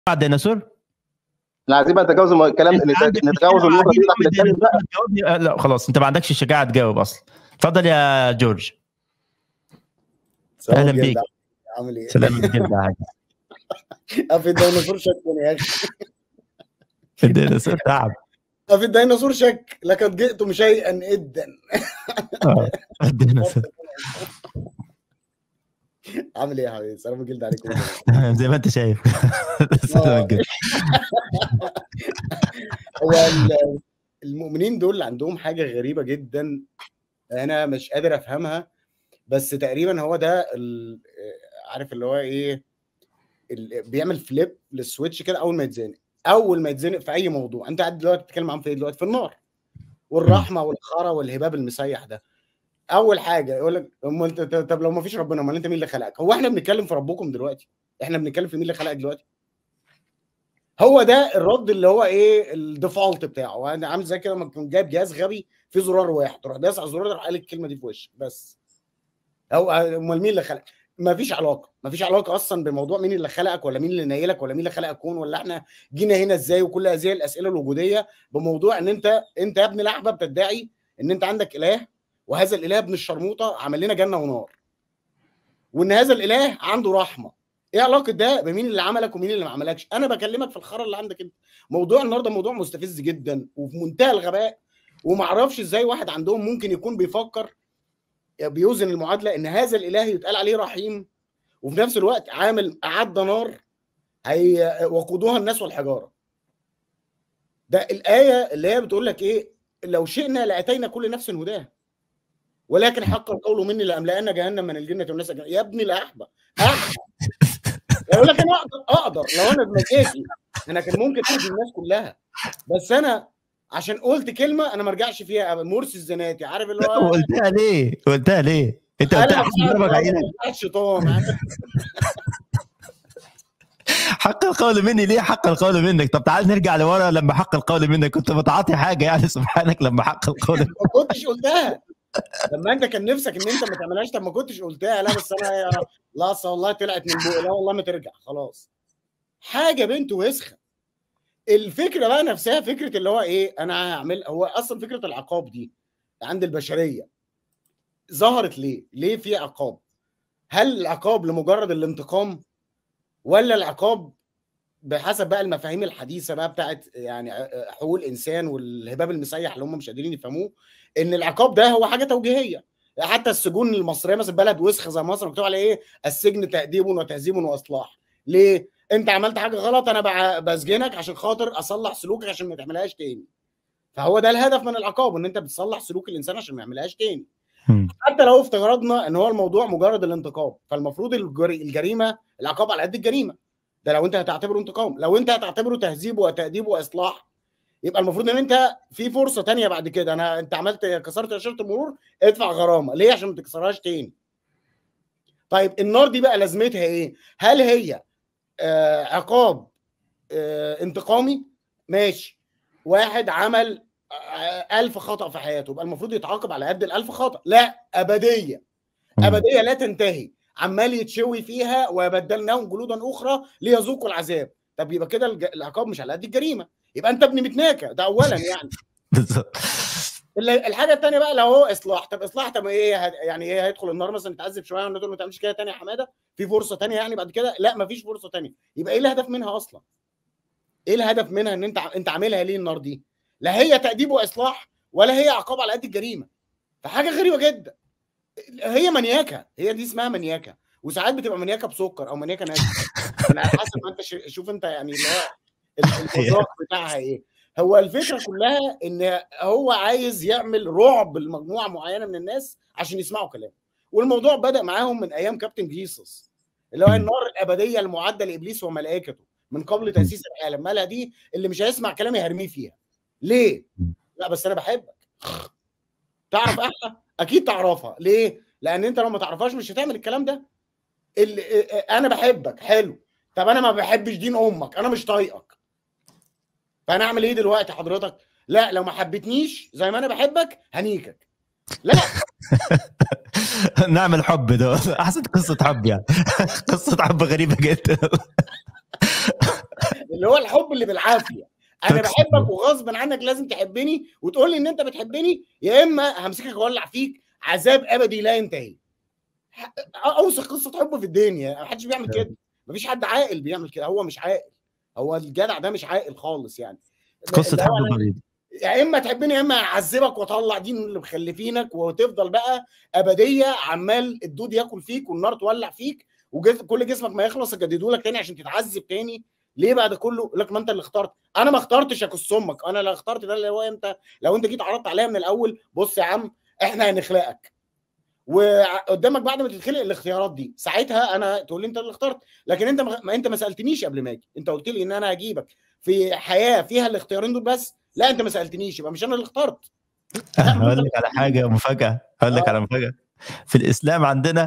على الديناصور احنا عايزين بقى نتجاوز الم- الكلام نتجاوز النقطه دي بتاعت الإنسان بقى. جاوبني- لا خلاص انت ما عندكش الشجاعه تجاوب اصلا اتفضل يا جورج أهلاً بيك. عامل ايه؟ سلام الجلد عادي في الديناصور شك يا اخي الديناصور تعب في الديناصور شك لقد جئتم شيئا ادا آه، الديناصور عامل ايه يا حبيبي؟ سلام الجلد عليكم زي ما انت شايف سلام الجلد هو ال- المؤمنين دول عندهم حاجه غريبه جدا انا مش قادر افهمها بس تقريبا هو ده ال- عارف اللي هو ايه ال- بيعمل فليب للسويتش كده اول ما يتزنق اول ما يتزنق في اي موضوع انت قاعد دلوقتي بتتكلم عن في ايه دلوقتي في النار والرحمه والخرى والهباب المسيح ده اول حاجه يقول لك امال انت طب- طب لو ما فيش ربنا امال انت مين اللي خلقك هو احنا بنتكلم في ربكم دلوقتي احنا بنتكلم في مين اللي خلقك دلوقتي هو ده الرد اللي هو ايه الديفولت بتاعه انا عامل زي كده لما تكون جايب جهاز غبي فيه زرار واحد تروح داس على الزرار ده راح قال الكلمه دي في وشك بس هو امال مين اللي خلق ما فيش علاقه ما فيش علاقه اصلا بموضوع مين اللي خلقك ولا مين اللي نايلك ولا مين اللي خلق الكون ولا احنا جينا هنا ازاي وكل هذه الاسئله الوجوديه بموضوع ان انت انت يا ابن الاحبه بتدعي ان انت عندك اله وهذا الاله ابن الشرموطه عمل لنا جنه ونار وان هذا الاله عنده رحمه ايه علاقه ده بمين اللي عملك ومين اللي ما عملكش انا بكلمك في الخرا اللي عندك انت موضوع النهارده موضوع مستفز جدا وفي منتهى الغباء وما اعرفش ازاي واحد عندهم ممكن يكون بيفكر بيوزن المعادله ان هذا الاله يتقال عليه رحيم وفي نفس الوقت عامل اعد نار هي وقودها الناس والحجاره ده الايه اللي هي بتقول لك ايه لو شئنا لاتينا كل نفس هداها ولكن حق القول مني لاملأن جهنم من الجنه والناس أجمعين. يا ابني الاحبه احبه يقول لك انا اقدر اقدر لو انا بمزاجي انا كان ممكن اهدي الناس كلها بس انا عشان قلت كلمه انا ما ارجعش فيها أبدا. مرسي الزناتي عارف اللي هو قلتها ليه؟ قلتها ليه؟ انت انا قلتها عشان ضربك عينك الشيطان عارف؟ حق القول مني ليه حق القول منك طب تعال نرجع لورا لما حق القول منك كنت متعاطي حاجه يعني سبحانك لما حق القول ما كنتش قلتها لما انت كان نفسك ان انت ما تعملهاش طب ما كنتش قلتها لا بس انا يا لا أصل والله طلعت من بوقي لا والله ما ترجع خلاص حاجه بنت وسخه الفكره بقى نفسها فكره اللي هو ايه انا هعمل هو اصلا فكره العقاب دي عند البشريه ظهرت ليه؟ ليه في عقاب؟ هل العقاب لمجرد الانتقام ولا العقاب بحسب بقى المفاهيم الحديثه بقى بتاعت يعني حقوق الانسان والهباب المسيح اللي هم مش قادرين يفهموه ان العقاب ده هو حاجه توجيهيه حتى السجون المصريه مثلا بلد وسخه زي مصر مكتوب عليه ايه السجن تاديب وتهذيب واصلاح ليه انت عملت حاجه غلط انا بع- بسجنك عشان خاطر اصلح سلوكك عشان ما تعملهاش تاني فهو ده الهدف من العقاب ان انت بتصلح سلوك الانسان عشان ما يعملهاش تاني حتى لو افترضنا ان هو الموضوع مجرد الانتقام فالمفروض الجري- الجريمه العقاب على قد الجريمه ده لو انت هتعتبره انتقام لو انت هتعتبره تهذيب وتاديب واصلاح يبقى المفروض ان انت في فرصه تانية بعد كده انا انت عملت كسرت اشاره المرور ادفع غرامه ليه عشان ما تكسرهاش تاني طيب النار دي بقى لازمتها ايه هل هي آه عقاب آه انتقامي ماشي واحد عمل آه ألف خطأ في حياته يبقى المفروض يتعاقب على قد الألف خطأ لا أبدية أبدية لا تنتهي عمال يتشوي فيها وبدلناهم جلودا أخرى ليذوقوا العذاب طب يبقى كده الج- العقاب مش على قد الجريمة يبقى أنت ابن متناكة ده أولا يعني بالظبط ال- الحاجه الثانيه بقى لو هو اصلاح طب اصلاح طب ايه هت- يعني ايه هيدخل النار مثلا يتعذب شويه ونقول له ما تعملش كده تاني يا حماده في فرصه تانية يعني بعد كده لا ما فيش فرصه تانية يبقى ايه الهدف منها اصلا ايه الهدف منها ان انت ع- انت عاملها ليه النار دي لا هي تاديب واصلاح ولا هي عقاب على قد الجريمه فحاجه غريبه جدا هي منياكه هي دي اسمها منياكه وساعات بتبقى منياكه بسكر او منياكه ناشفه يعني على حسب ما انت ش- شوف انت يعني اللي هو ال- المذاق بتاعها ايه هو الفكره كلها ان هو عايز يعمل رعب لمجموعه معينه من الناس عشان يسمعوا كلامه والموضوع بدا معاهم من ايام كابتن جيسوس اللي هو النار الابديه المعده لابليس وملائكته من قبل تاسيس العالم مالها دي اللي مش هيسمع كلامي هرميه فيها ليه لا بس انا بحبك تعرف احلى اكيد تعرفها ليه لان انت لو ما تعرفهاش مش هتعمل الكلام ده اللي انا بحبك حلو طب انا ما بحبش دين امك انا مش طايقك فانا اعمل ايه دلوقتي حضرتك لا لو ما حبيتنيش زي ما انا بحبك هنيكك لا نعمل حب ده احسن قصه حب يعني قصه حب غريبه جدا اللي هو الحب اللي بالعافيه انا تكسب. بحبك وغصب عنك لازم تحبني وتقول لي ان انت بتحبني يا اما همسكك واولع فيك عذاب ابدي لا ينتهي ح- اوسخ قصه حب في الدنيا ما حدش بيعمل كده مفيش حد عاقل بيعمل كده هو مش عاقل هو الجدع ده مش عاقل خالص يعني قصه اللي هو حب أنا- مريض يا اما تحبني يا اما اعذبك واطلع دين اللي مخلفينك وتفضل بقى ابديه عمال الدود ياكل فيك والنار تولع فيك وكل جسمك ما يخلص يجددوا لك تاني عشان تتعذب تاني ليه بقى ده كله يقول لك ما انت اللي اخترت انا ما اخترتش اكس امك انا اللي اخترت ده اللي هو انت لو انت جيت عرضت عليا من الاول بص يا عم احنا هنخلقك وقدامك بعد ما تتخلق الاختيارات دي ساعتها انا تقول لي انت اللي اخترت لكن انت ما انت ما سالتنيش قبل ما اجي انت قلت لي ان انا هجيبك في حياه فيها الاختيارين دول بس لا انت ما سالتنيش يبقى مش انا اللي اخترت لا، ما هقول انت لك على حاجه مفاجاه هقول لك آه. على مفاجاه في الاسلام عندنا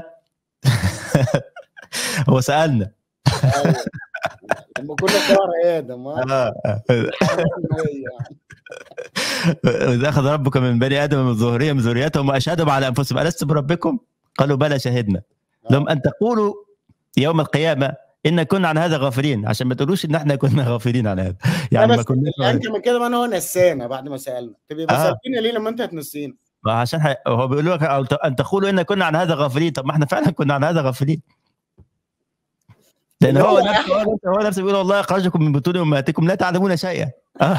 هو سالنا أيوة. لما كنا شهر ادم ها؟ آه. وإذ أخذ ربك من بني آدم من ظهورهم ذريتهم وأشهدهم على أنفسهم ألست بربكم؟ قالوا بلى شهدنا لهم أن تقولوا يوم القيامة إن كنا عن هذا غافلين عشان ما تقولوش إن إحنا كنا غافلين عن هذا يعني لا ما بس كناش انت من كده ما انا هو نسانا بعد ما سالنا تبقى آه. سالتني ليه لما انت هتنسينا ما عشان ح... هو بيقول لك أو- أن تقولوا إن كنا عن هذا غافلين طب ما إحنا فعلا كنا عن هذا غافلين لأن اللي هو هو نفسه هو نفسه- هو نفسه بيقول والله أخرجكم من بطون أمهاتكم لا تعلمون شيئا آه.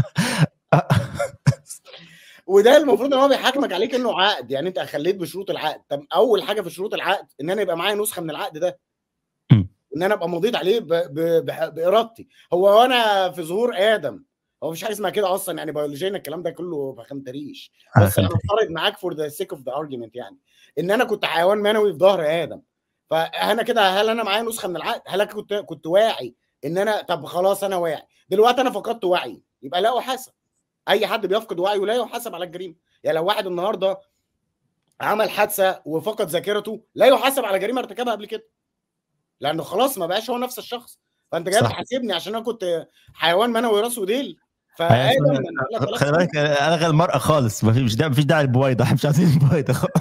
وده المفروض ان هو بيحاكمك عليك انه عقد يعني انت خليت بشروط العقد طب اول حاجه في شروط العقد ان انا يبقى معايا نسخه من العقد ده م. ان انا ابقى مضيت عليه ب... ب... بح- بارادتي هو وانا في ظهور ادم هو مفيش حاجه اسمها كده اصلا يعني بيولوجيا الكلام ده كله ما فهمتريش آه، بس انا فهمت. بفترض معاك فور ذا سيك اوف ذا ارجيومنت يعني ان انا كنت حيوان منوي في ظهر ادم فانا كده هل انا معايا نسخه من العقد هل انا كنت كنت واعي ان انا طب خلاص انا واعي دلوقتي انا فقدت وعي يبقى لا احاسب اي حد بيفقد وعيه لا يحاسب على الجريمه يعني لو واحد النهارده عمل حادثه وفقد ذاكرته لا يحاسب على جريمه ارتكبها قبل كده لانه خلاص ما بقاش هو نفس الشخص فانت جاي صح. تحاسبني عشان انا كنت حيوان منوي راس وديل أيوة، فادم اسمها- من 3000 خلي بالك انا الغى المراه خالص ما في مش دا مفيش داعي للبويضه احنا مش عايزين البويضه خالص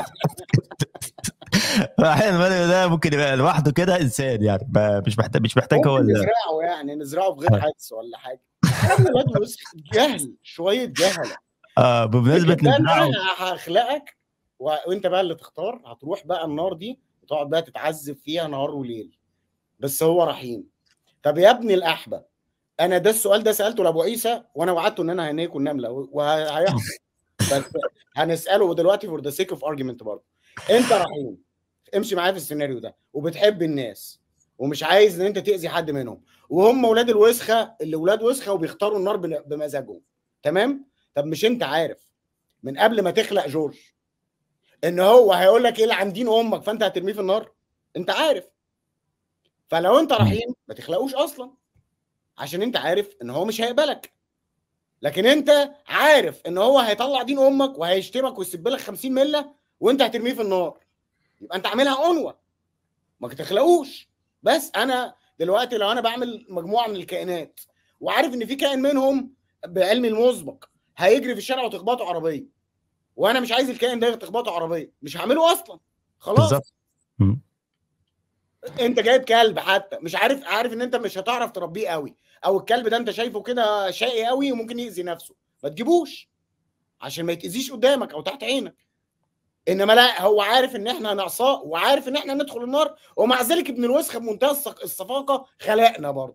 احيانا المنوي ده ممكن يبقى لوحده كده انسان يعني ما- مش محتاج مش محتاج هو ممكن ال- نزرعه يعني نزرعه في آه. غير حادث ولا حاجه احنا ولاد وسخ جهل شويه جهله اه بمناسبه فكرة بقى إن نزرعه انا هخلقك و... وانت بقى اللي تختار هتروح بقى النار دي وتقعد بقى تتعذب فيها نهار وليل بس هو رحيم طب يا ابني الاحبه انا ده السؤال ده سالته لابو عيسى وانا وعدته ان انا هناكل نمله وهيحصل بس هنساله دلوقتي فور ذا سيك اوف ارجيومنت برضه انت رحيم امشي معايا في السيناريو ده وبتحب الناس ومش عايز ان انت تاذي حد منهم وهم ولاد الوسخه اللي ولاد وسخه وبيختاروا النار بن- بمزاجهم تمام طب مش انت عارف من قبل ما تخلق جورج ان هو هيقول لك ايه عن دين امك فانت هترميه في النار انت عارف فلو انت رحيم ما تخلقوش اصلا عشان انت عارف ان هو مش هيقبلك لكن انت عارف ان هو هيطلع دين امك وهيشتمك ويسيب لك 50 مله وانت هترميه في النار يبقى انت عاملها عنوه ما تخلقوش بس انا دلوقتي لو انا بعمل مجموعه من الكائنات وعارف ان في كائن منهم بعلمي المسبق هيجري في الشارع وتخبطه عربيه وانا مش عايز الكائن ده تخبطه عربيه مش هعمله اصلا خلاص بالظبط مم. انت جايب كلب حتى مش عارف عارف ان انت مش هتعرف تربيه قوي او الكلب ده انت شايفه كده شقي قوي وممكن يأذي نفسه ما تجيبوش عشان ما يتأذيش قدامك او تحت عينك انما لا هو عارف ان احنا هنعصاه وعارف ان احنا ندخل النار ومع ذلك ابن الوسخ بمنتهى الصق- الصفاقه خلقنا برضه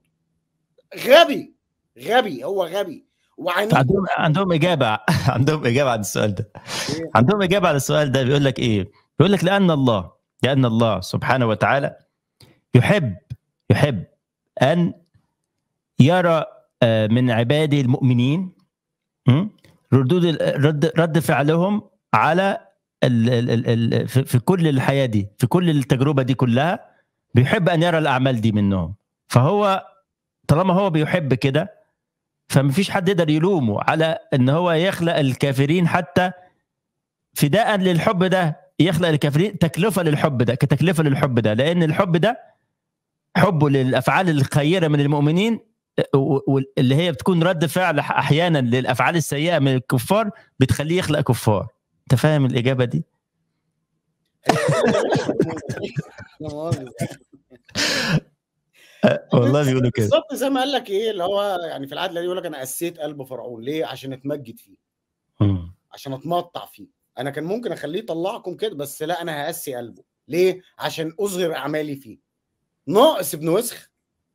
غبي غبي هو غبي وعنيد عندهم عندهم اجابه عندهم اجابه عن السؤال ده إيه؟ عندهم اجابه على السؤال ده بيقول لك ايه بيقول لك لان الله لان الله سبحانه وتعالى يحب يحب ان يرى آه، من عباده المؤمنين م? ردود ال- رد رد فعلهم على ال ال ال ال في في كل الحياه دي في كل التجربه دي كلها بيحب ان يرى الاعمال دي منهم فهو طالما هو بيحب كده فمفيش حد يقدر يلومه على ان هو يخلق الكافرين حتى فداء للحب ده يخلق الكافرين تكلفه للحب ده كتكلفه للحب ده لان الحب ده حبه للافعال الخيره من المؤمنين و- و- اللي هي بتكون رد فعل احيانا للافعال السيئه من الكفار بتخليه يخلق كفار انت فاهم الاجابه دي لا مؤاخذة. والله بيقولوا كده بالظبط زي ما قال لك ايه اللي هو يعني في العدل يقول لك انا قسيت قلب فرعون ليه عشان اتمجد فيه مم. عشان اتمطع فيه انا كان ممكن اخليه يطلعكم كده بس لا انا هقسي قلبه ليه عشان اظهر اعمالي فيه ناقص ابن وسخ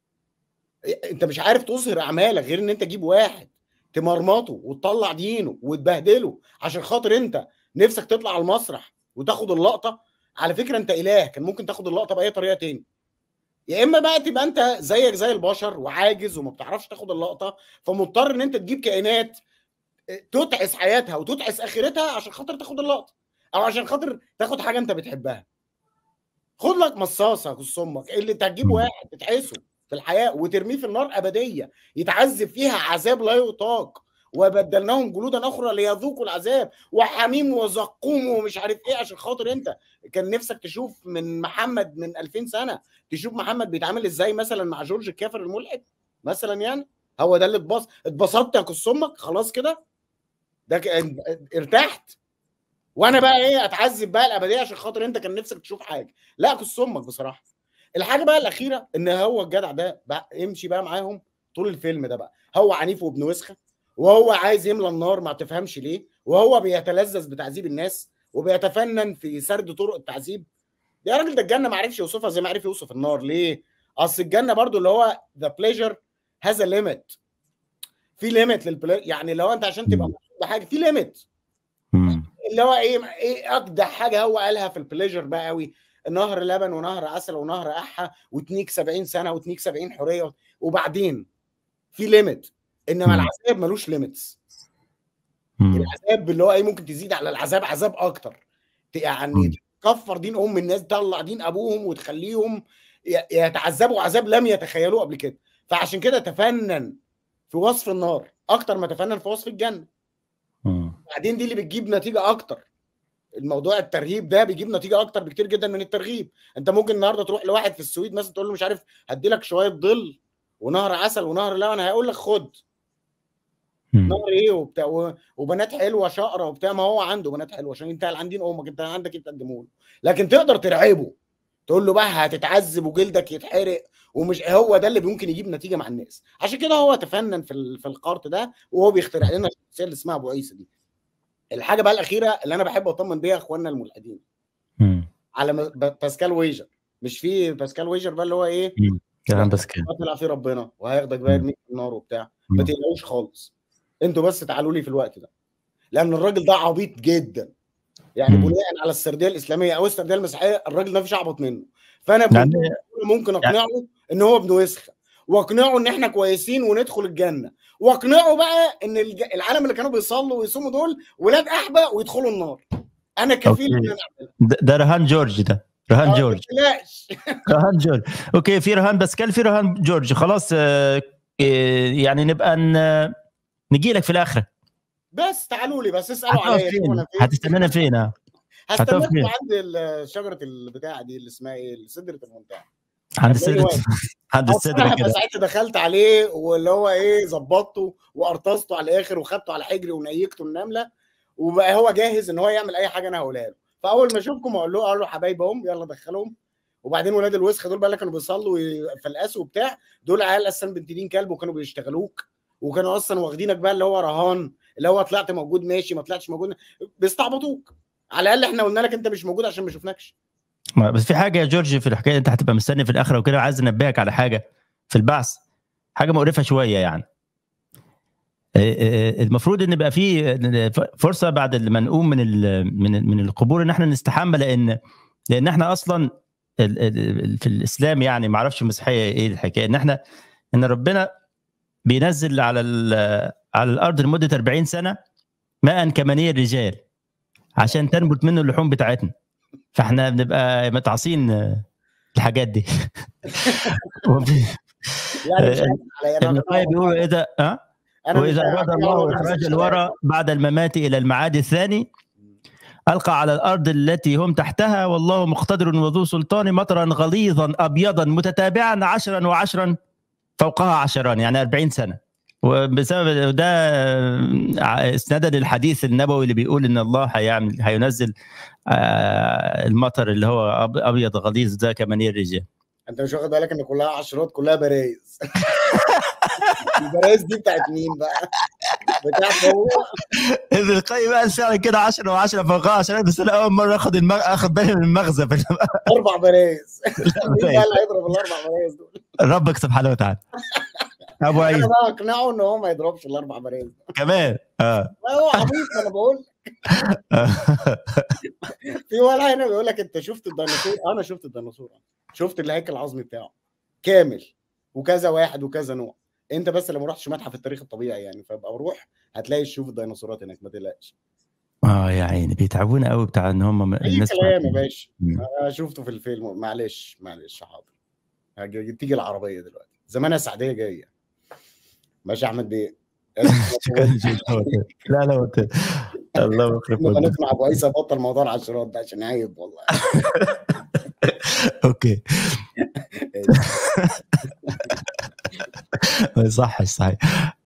انت مش عارف تظهر اعمالك غير ان انت تجيب واحد تمرمطه وتطلع دينه وتبهدله عشان خاطر انت نفسك تطلع على المسرح وتاخد اللقطه على فكره انت اله كان ممكن تاخد اللقطه باي طريقه تاني يا اما بقى تبقى انت زيك زي البشر وعاجز وما بتعرفش تاخد اللقطه فمضطر ان انت تجيب كائنات تتعس حياتها وتتعس اخرتها عشان خاطر تاخد اللقطه او عشان خاطر تاخد حاجه انت بتحبها خد لك مصاصه قص امك اللي انت هتجيب واحد تتعسه في الحياه وترميه في النار ابديه يتعذب فيها عذاب لا يطاق وبدلناهم جلودا اخرى ليذوقوا العذاب وحميم وزقوم ومش عارف ايه عشان خاطر انت كان نفسك تشوف من محمد من 2000 سنه تشوف محمد بيتعامل ازاي مثلا مع جورج الكافر الملحد مثلا يعني هو ده اللي اتبص اتبسطت يا قص امك خلاص كده ده ك... ارتحت وانا بقى ايه اتعذب بقى الابديه عشان خاطر انت كان نفسك تشوف حاجه لا قص امك بصراحه الحاجه بقى الاخيره ان هو الجدع ده بقى امشي بقى معاهم طول الفيلم ده بقى هو عنيف وابن وسخه وهو عايز يملى النار ما تفهمش ليه وهو بيتلذذ بتعذيب الناس وبيتفنن في سرد طرق التعذيب يا راجل ده الجنه ما عرفش يوصفها زي ما عرف يوصف النار ليه اصل الجنه برضو اللي هو ذا بليجر هاز ليميت في ليميت للبلاي يعني لو انت عشان تبقى مبسوط بحاجه في ليميت اللي هو ايه ايه اجدع حاجه هو قالها في البليجر بقى قوي نهر لبن ونهر عسل ونهر احا وتنيك 70 سنه وتنيك 70 حريه وبعدين في ليميت انما العذاب ملوش ليميتس العذاب اللي هو ايه ممكن تزيد على العذاب عذاب اكتر يعني تكفر دين ام الناس تطلع دين ابوهم وتخليهم يتعذبوا عذاب لم يتخيلوه قبل كده فعشان كده تفنن في وصف النار اكتر ما تفنن في وصف الجنه بعدين دي اللي بتجيب نتيجه اكتر الموضوع الترهيب ده بيجيب نتيجه اكتر بكتير جدا من الترغيب انت ممكن النهارده تروح لواحد في السويد مثلا تقول له مش عارف هدي لك شويه ظل ونهر عسل ونهر لبن هيقول لك خد نهر ايه وبتاع وبنات حلوه شقره وبتاع ما هو عنده بنات حلوه عشان انت عندين امك انت عندك انت تقدمه له لكن تقدر ترعبه تقول له بقى هتتعذب وجلدك يتحرق ومش هو ده اللي ممكن يجيب نتيجه مع الناس عشان كده هو تفنن في في القارت ده وهو بيخترع لنا الشخصيه اللي اسمها ابو عيسى دي الحاجه بقى الاخيره اللي انا بحب اطمن بيها اخواننا الملحدين على باسكال ويجر مش في باسكال ويجر بقى اللي هو ايه كلام باسكال طلع في ربنا وهياخدك بقى يرميك في النار وبتاع ما تقلقوش خالص انتوا بس تعالوا لي في الوقت ده لان الراجل ده عبيط جدا يعني بناء على السرديه الاسلاميه او السرديه المسيحيه الراجل ده مفيش اعبط منه فانا يعني ممكن اقنعه يعني ان هو ابن وسخه واقنعه ان احنا كويسين وندخل الجنه واقنعه بقى ان العالم اللي كانوا بيصلوا ويصوموا دول ولاد احبه ويدخلوا النار انا كفيل ان انا اعملها ده رهان جورج ده رهان جورج رهان جورج اوكي في رهان باسكال في رهان جورج خلاص يعني نبقى نجي لك في الاخره بس تعالوا لي بس اسالوا عليا فين هتستنانا فين هستناكم عند شجره البتاع دي اللي اسمها ايه سدره المنتهى عند السدره عند السدره كده ساعتها دخلت عليه واللي هو ايه ظبطته وارتصته على الاخر وخدته على حجري ونيكته النمله وبقى هو جاهز ان هو يعمل اي حاجه انا هقولها له فاول ما اشوفكم اقول له اقول له حبايبهم يلا دخلهم وبعدين ولاد الوسخه دول بقى اللي كانوا بيصلوا ويفلقسوا وبتاع دول عيال اصلا بنت دين كلب وكانوا بيشتغلوك وكانوا اصلا واخدينك بقى اللي هو رهان اللي هو طلعت موجود ماشي ما طلعتش موجود بيستعبطوك على الاقل احنا قلنا لك انت مش موجود عشان ما شفناكش بس في حاجه يا جورج في الحكايه انت هتبقى مستني في الاخره وكده عايز انبهك على حاجه في البعث حاجه مقرفه شويه يعني المفروض ان يبقى في فرصه بعد ما نقوم من من من القبور ان احنا نستحمى لان لان احنا اصلا في الاسلام يعني ما اعرفش المسيحيه ايه الحكايه ان احنا ان ربنا بينزل على على الارض لمده 40 سنه ماء كمني الرجال عشان تنبت منه اللحوم بتاعتنا فاحنا بنبقى متعصين الحاجات دي ابن القيم بيقول اذا اه واذا اراد الله اخراج الورى بعد الممات الى المعاد الثاني القى على الارض التي هم تحتها والله مقتدر وذو سلطان مطرا غليظا ابيضا متتابعا عشرا وعشرا فوقها عشران يعني 40 سنه وبسبب ده استنادا للحديث النبوي اللي بيقول ان الله هيعمل هينزل المطر اللي هو ابيض غليظ ده كمنير الرجال انت مش واخد بالك ان كلها عشرات كلها برايز البرايز دي بتاعت مين بقى؟ بتاعت هو ابن القيم قال فعلا كده 10 و10 فوقها عشان بس انا اول مره اخد المغ... اخد بالي من المغزى في اربع برايز مين بقى اللي هيضرب الاربع برايز دول؟ ربك سبحانه وتعالى ابو عيد انا بقى اقنعه ان هو ما يضربش الاربع برايز كمان اه لا هو عبيط انا بقول في ولا هنا بيقول لك انت شفت الديناصور انا شفت الديناصور شفت الهيكل العظمي بتاعه كامل وكذا واحد وكذا نوع انت بس اللي ما رحتش متحف التاريخ الطبيعي يعني فابقى روح هتلاقي تشوف الديناصورات هناك ما تقلقش اه يا عيني بيتعبونا قوي بتاع ان هم اي الناس كلام يا باشا مم. انا شفته في الفيلم معلش معلش حاضر هاجي- تيجي العربيه دلوقتي زمانها سعديه جايه ماشي يا احمد بيه لا لا وت- الله يخرب نبقى وجهك. نقنع ابو عيسى يبطل موضوع العشرات ده عشان عيب والله اوكي ما يصحش صحيح